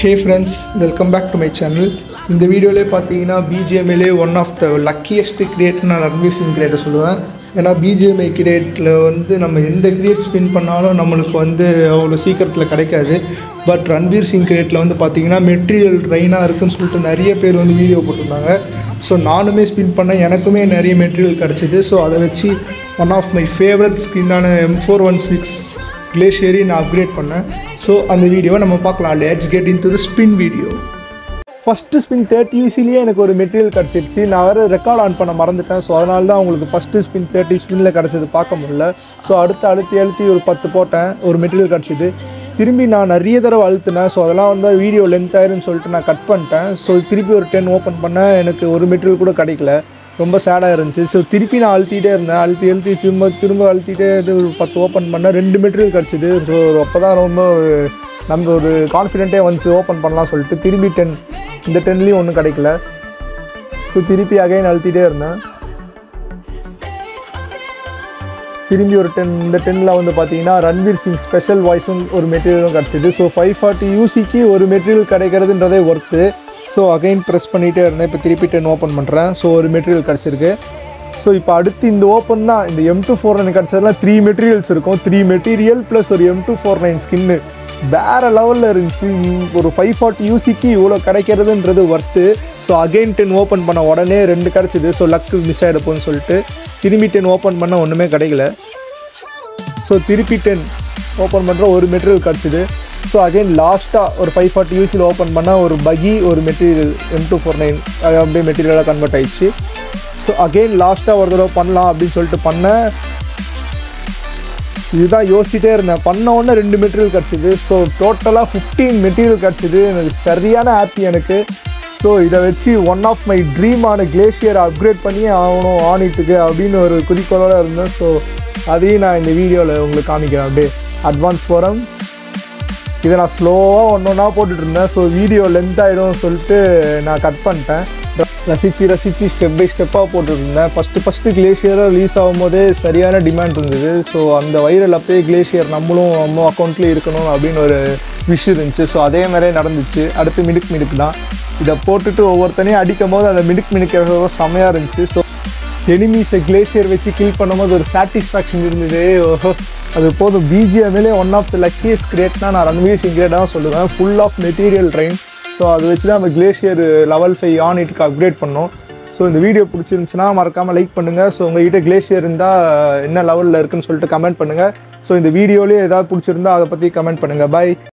hey friends welcome back to my channel இந்த வீடியோவிலே பார்த்தீங்கன்னா பிஜிஎம்ஏலே one of the luckiest create நான் ரன்வீர் சிங் கிரியேட்டை சொல்லுவேன் ஏன்னா பிஜிஎம்ஐ கிரியேட்டில் வந்து நம்ம எந்த கிரியேட் ஸ்பின் பண்ணாலும் நம்மளுக்கு வந்து அவ்வளோ சீக்கிரத்தில் கிடைக்காது பட் ரன்வீர் சிங் கிரியேட்டில் வந்து பார்த்தீங்கன்னா மெட்டீரியல் ட்ரைனாக இருக்குன்னு சொல்லிட்டு நிறைய பேர் வந்து வீடியோ போட்டிருந்தாங்க ஸோ நானுமே ஸ்பின் பண்ணேன் எனக்குமே நிறைய மெட்டீரியல் கிடச்சிது ஸோ அதை வச்சு ஒன் ஆஃப் மை ஃபேவரட் ஸ்கின்னான எம் ஃபோர் ஒன் சிக்ஸ் கிளேஷியரி நான் அப்கிரேட் பண்ணேன் ஸோ அந்த வீடியோவை நம்ம பார்க்கலாம் let's get into the spin video first spin thirty யூசிலேயே எனக்கு ஒரு மெட்டீரியல் கிடச்சிருச்சு நான் வேறு ரெக்கார்ட் ஆன் பண்ண மறந்துட்டேன் ஸோ அதனால தான் உங்களுக்கு ஃபஸ்ட்டு ஸ்பின் தேர்ட்டி ஸ்பின்னில் கிடச்சது பார்க்க முடியல ஸோ அடுத்து அழுத்தி அழுத்தி ஒரு பத்து போட்டேன் ஒரு மெட்டீரியல் கிடச்சிது திரும்பி நான் நிறைய தடவை அழுத்தினேன் ஸோ அதெல்லாம் வந்து வீடியோ லென்த் ஆயிருன்னு சொல்லிட்டு நான் கட் பண்ணிட்டேன் ஸோ திருப்பி ஒரு டென் ஓப்பன் பண்ணேன் எனக்கு ஒரு மெட்டீரியல் கூட கிடைக்கல ரொம்ப சேடாக இருந்துச்சு ஸோ திருப்பி நான் அழுத்திட்டே இருந்தேன் அழுத்தி அழுத்தி திரும்ப திரும்ப அழுத்திட்டே இது ஒரு பத்து ஓப்பன் பண்ணேன் ரெண்டு மெட்டீரியல் கிடச்சிது ஸோ அப்போ தான் ரொம்ப நம்ம ஒரு கான்ஃபிடென்ட்டே வந்துச்சு ஓப்பன் பண்ணலாம் சொல்லிட்டு திரும்பி டென் இந்த டென்லேயும் ஒன்றும் கிடைக்கல ஸோ திருப்பி அகைன் அழுத்திட்டே இருந்தேன் திரும்பி ஒரு டென் இந்த டென்னில் வந்து பார்த்தீங்கன்னா ரன்வீர் சிங் ஸ்பெஷல் வாய்ஸும் ஒரு மெட்டீரியலும் கிடச்சிது ஸோ ஃபைவ் ஃபார்ட்டி யூசிக்கு ஒரு மெட்டீரியல் கிடைக்கிறதுன்றதே ஒர்த்து ஸோ அகைன் ப்ரெஸ் பண்ணிகிட்டே இருந்தேன் இப்போ திருப்பி டென் ஓப்பன் பண்ணுறேன் ஸோ ஒரு மெட்டீரியல் கிடச்சிருக்கு ஸோ இப்போ அடுத்து இந்த ஓப்பன் தான் இந்த எம் டூ ஃபோர் நைன் கிடச்சதுலாம் த்ரீ மெட்டீரியல்ஸ் இருக்கும் த்ரீ மெட்டீரியல் ப்ளஸ் ஒரு M two four nine skin வேறு லெவலில் இருந்துச்சு ம், ஒரு ஃபைவ் ஃபார்ட்டி யூசிக்கு இவ்வளோ கிடைக்கிறதுன்றது worth so again ten open பண்ண உடனே ரெண்டு கிடச்சிது ஸோ லக்கு மிஸ் ஆகிடப்போன்னு சொல்லிட்டு திரும்பி டென் ஓப்பன் பண்ண ஒன்றுமே கிடைக்கல ஸோ திருப்பி டென் ஓப்பன் பண்ணுற ஒரு மெட்டீரியல் கிடச்சிது ஸோ அகைன் லாஸ்ட்டாக ஒரு ஃபைவ் ஃபார்ட்டி யூசியில் ஓப்பன் பண்ணால் ஒரு பகி ஒரு material M two four nine அது அப்படியே மெட்டீரியலாக கன்வெர்ட் ஆயிடுச்சு ஸோ அகைன் லாஸ்ட்டாக ஒரு தடவை பண்ணலாம் அப்படின்னு சொல்லிட்டு பண்ணேன் இதுதான் யோசிச்சுட்டே இருந்தேன் பண்ண உடனே ரெண்டு மெட்டீரியல் கிடச்சிது ஸோ டோட்டலாக ஃபிஃப்டீன் மெட்டீரியல் கிடச்சிது எனக்கு சரியான ஹாப்பி எனக்கு ஸோ இதை வச்சு ஒன் ஆஃப் மை ட்ரீமான கிளேஷியர் அப்கிரேட் பண்ணி ஆகணும் ஆனிட்டுக்கு அப்படின்னு ஒரு குறிக்கோளோடு இருந்தேன் ஸோ அதையும் நான் இந்த வீடியோவில் உங்களுக்கு காமிக்கிறேன் அப்படியே அட்வான்ஸ் ஃபோரம் இதை நான் ஸ்லோவாக ஒன்று ஒன்றா போட்டுட்டு இருந்தேன் ஸோ வீடியோ லென்த் ஆகிடும் சொல்லிட்டு நான் கட் பண்ணிட்டேன் ரசித்து ரசித்து ஸ்டெப் பை ஸ்டெப்பாக போட்டுருந்தேன் ஃபஸ்ட்டு ஃபஸ்ட்டு கிளேஷியராக ரிலீஸ் ஆகும் போதே சரியான டிமாண்ட் இருந்தது ஸோ அந்த வைரல் அப்பயே கிளேஷியர் நம்மளும் நம்ம அக்கௌண்ட்லேயே இருக்கணும் அப்படின்னு ஒரு விஷ் இருந்துச்சு ஸோ அதே மாதிரியே நடந்துச்சு அடுத்து மிடுக் மிடுக் தான் இதை போட்டுட்டு ஒவ்வொருத்தனையும் அடிக்கும் போது அந்த மிடுக் மிடுக்கிறதோ செமையாக இருந்துச்சு ஸோ எனிமீஸை கிளேஷியர் வச்சு கில் பண்ணும்போது ஒரு சாட்டிஸ்ஃபேக்ஷன் இருந்தது ஓஹோ அது போதும் பிஜிஎம்ஏலே ஒன் ஆஃப் த லக்கியஸ்ட் கிரேட்னா நான் ரன்வீர் சிங் கிரேட் தான் சொல்லுவேன் full of material train so அதை வச்சு தான் நம்ம கிளேஷியர் லெவல் ஃபைவ் ஆன் இட்டுக்கு அப்கிரேட் பண்ணோம் ஸோ இந்த வீடியோ பிடிச்சிருந்துச்சுன்னா மறக்காமல் லைக் பண்ணுங்கள் ஸோ உங்ககிட்ட கிளேஷியர் இருந்தால் என்ன லெவலில் இருக்குன்னு சொல்லிட்டு கமெண்ட் பண்ணுங்கள் ஸோ இந்த வீடியோலேயே ஏதாவது பிடிச்சிருந்தா அதை பற்றி கமெண்ட் பண்ணுங்கள் பை